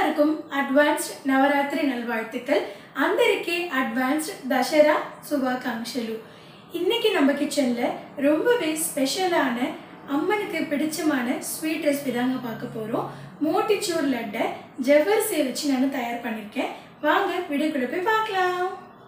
எல்லாருக்கும் అడ్వాన్స్డ్ నవరాత్రి నల్వాழ்த்துக்கள் అందరికీ అడ్వాన్స్డ్ దసరా శుభాకాంక్షలు இன்னைக்கு நம்ம கிச்சனில் ரொம்பவே ஸ்பெஷலான அம்மனுக்கு பிடிச்சமான ஸ்வீட் ரெசிபி தாங்க பார்க்க போகிறோம் மோட்டிச்சூர் லட்டை ஜவ்வரிசியை வச்சு நான் தயார் பண்ணியிருக்கேன் வாங்க வீடியோக்குள்ள போய் பார்க்கலாம்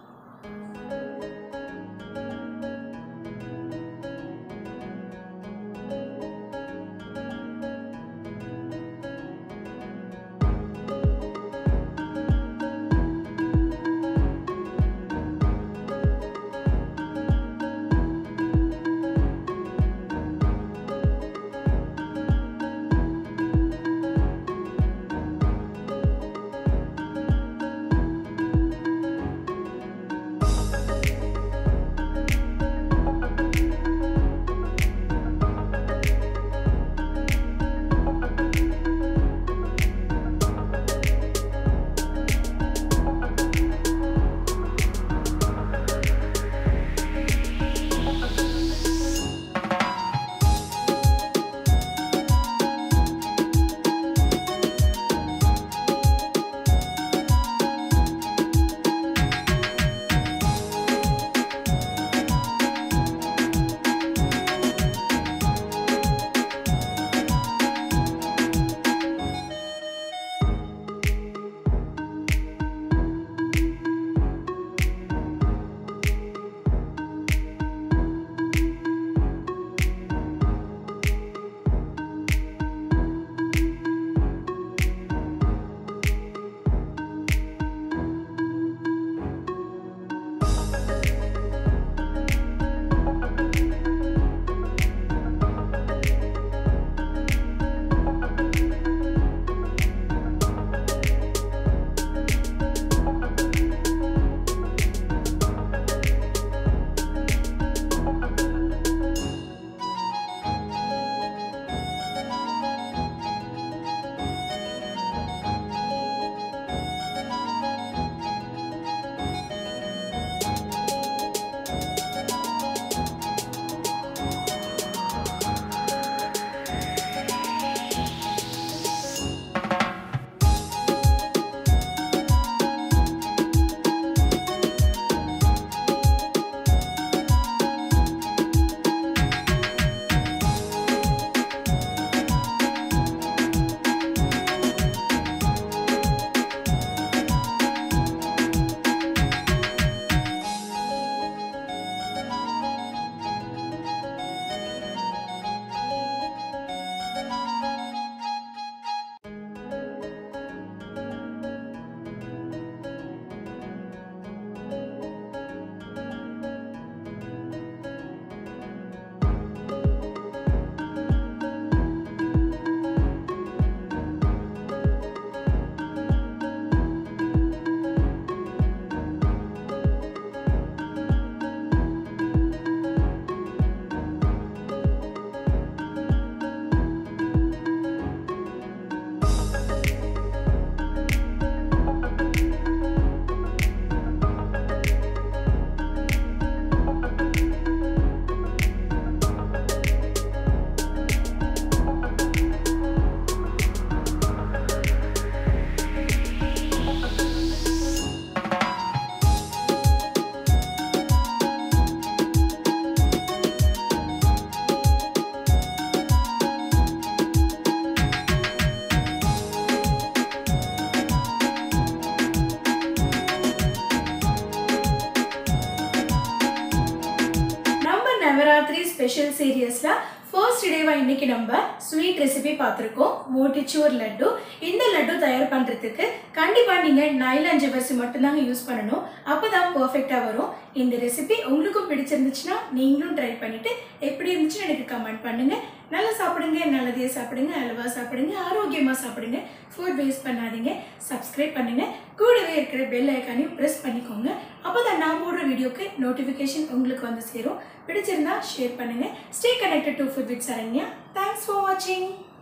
நம்ம நவராத்திரி ஸ்பெஷல் சீரியஸ்ல ஃபர்ஸ்ட் டேவா இன்னைக்கு நம்ம ஸ்வீட் ரெசிபி பார்த்துருக்கோம் மோட்டிச்சூர் லட்டு இந்த லட்டு தயார் பண்ணுறதுக்கு கண்டிப்பாக நீங்கள் நைலான் ஜவ்வரிசி மட்டும்தாங்க யூஸ் பண்ணணும் அப்போ தான் பர்ஃபெக்டாக வரும் இந்த ரெசிபி உங்களுக்கும் பிடிச்சிருந்துச்சுன்னா நீங்களும் ட்ரை பண்ணிட்டு எப்படி இருந்துச்சுன்னு எனக்கு கமெண்ட் பண்ணுங்க நல்லா சாப்பிடுங்க நல்லதையே சாப்பிடுங்க அளவா சாப்பிடுங்க ஆரோக்கியமாக சாப்பிடுங்க ஃபுட் வேஸ்ட் பண்ணாதீங்க சப்ஸ்கிரைப் பண்ணுங்க கூடவே இருக்கிற பெல் ஐக்கானையும் ப்ரெஸ் பண்ணிக்கோங்க அப்போ தான் நான் போடுற வீடியோக்கு நோட்டிஃபிகேஷன் உங்களுக்கு வந்து சேரும் பிடிச்சிருந்தா ஷேர் பண்ணுங்க stay connected to food with Saranya thanks for வாட்சிங்